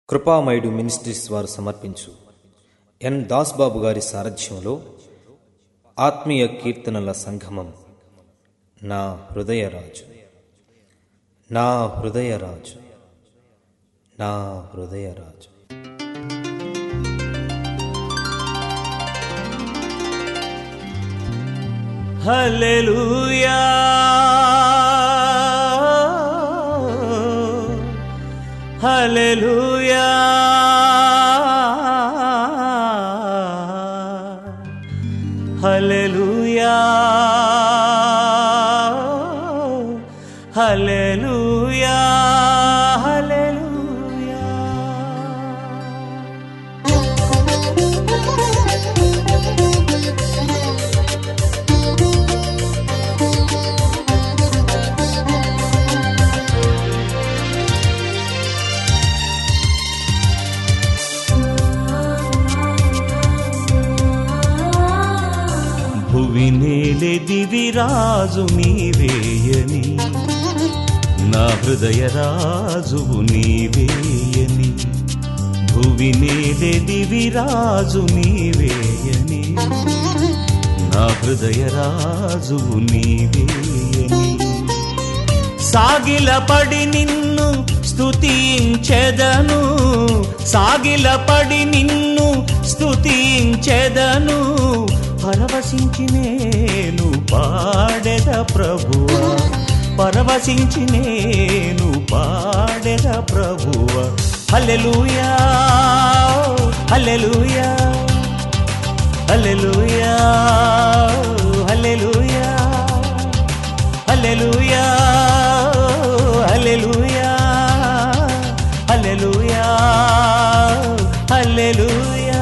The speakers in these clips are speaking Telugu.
కృపామయుడు మినిస్ట్రీస్ వారు సమర్పించు ఎన్ దాస్బాబు గారి సారథ్యంలో ఆత్మీయ కీర్తనల సంగమం నా హృదయరాజు నా హృదయరాజు నా హృదయరాజు హల్లెలూయా హల్లెలూయా హల్లెలూయా హల్లెలూయా హల్లెలూయా భువి నేలే దివిరాజు నీవేయని నా హృదయ రాజువు నీవేయని భువి నేలే దివిరాజు నీవేయని నా హృదయ రాజువు నీవేయని సాగిలపడి నిన్ను స్తుతించెదను సాగిలపడి నిన్ను స్తుతించెదను పరవశించి నేను పాడెద ప్రభువా పరవశించి నేను పాడెద ప్రభువా హల్లెలూయా హల్లెలూయా హల్లెలూయా హల్లెలూయా హల్లెలూయా హల్లెలూయా హల్లెలూయా హల్లెలూయా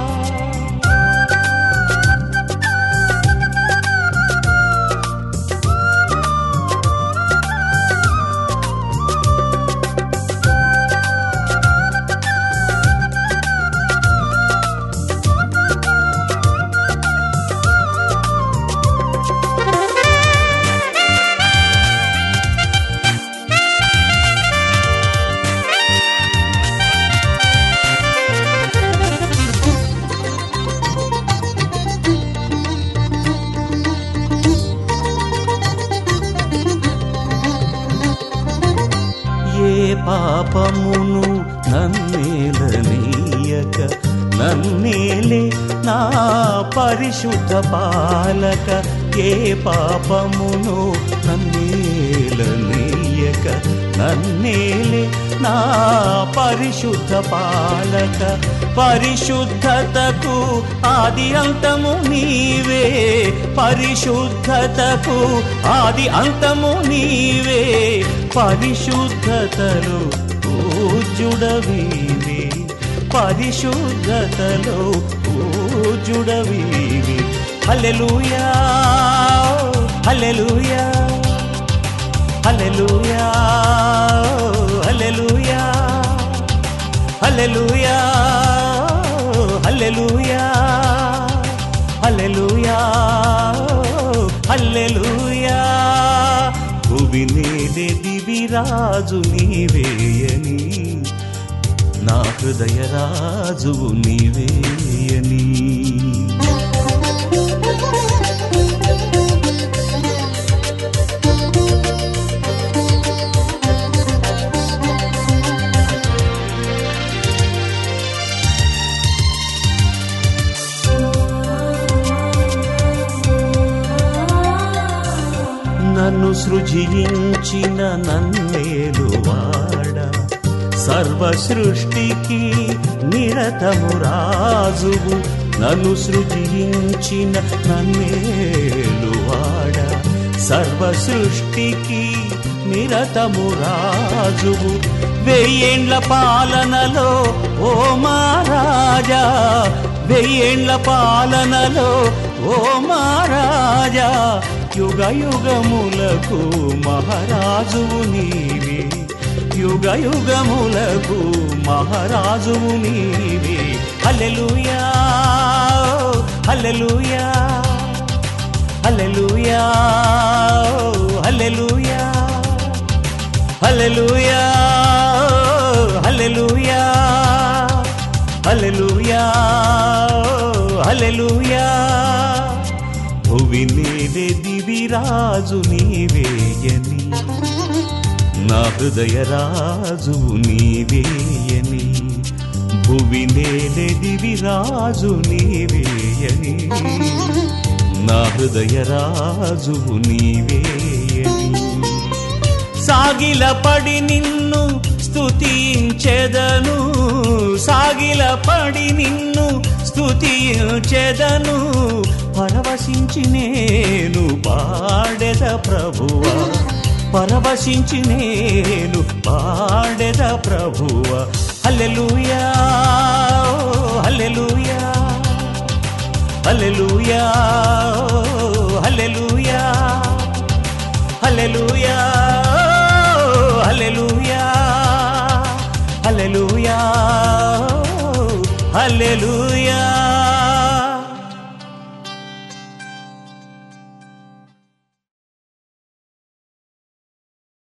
ఏ పాపమును నన్నేలనీయక నన్నేలే నా పరిశుద్ధ పాలక ఏ పాపమును నన్నేలనీయక నన్నేలే నా పరిశుద్ధ పాలక పరిశుద్ధతకు ఆది అంతము నీవే పరిశుద్ధతకు ఆది అంతము నీవే పరిశుద్ధతలో పూజుడవీవి పరిశుద్ధతలో పూజుడవీవి హల్లెలూయా హల్లెలూయా హల్లెలూయా హల్లెలూయా హల్లెలూయా హల్లెలూయా హల్లెలూయా హల్లెలూయా భువి నేలే దివిరాజు నీవేయని నా హృదయ రాజువు నీవేయని నన్ను సృజించిన నన్నేలువాడ సర్వ సృష్టికి నిరతము రాజువు నన్ను సృజించిన నన్నేలువాడ సర్వ సృష్టికి నిరతము రాజువు వెయ్యేండ్ల పాలనలో ఓ మహారాజా వెయ్యేండ్ల పాలనలో ఓ మహారాజా యుగ యుగములకు మహారాజువు నీవే యుగ యుగములకు మహారాజువు నీవే హల్లెలూయా హల్లెలూయా హల్లెలూయా హల్లెలూయా హల్లెలూయా హల్లెలూయా హల్లెలూయా హల్లెలూయా భువి నేలే దివిరాజు నీవేయని నా హృదయ రాజు నీవేయని భువి నేలే దివిరాజు నీవేయని నా హృదయ రాజు నీవేయని సాగిలపడి నిన్ను స్తుతించెదను సాగిలపడి నిన్ను స్తుతించెదను పరవశించి నేను పాడెద ప్రభువా పరవశించి నేను పాడెద ప్రభువా హల్లెలూయా హల్లెలూయా హల్లెలూయా హల్లెలూయా హల్లెలూయా హల్లెలూయా హల్లెలూయా హల్లెలూయా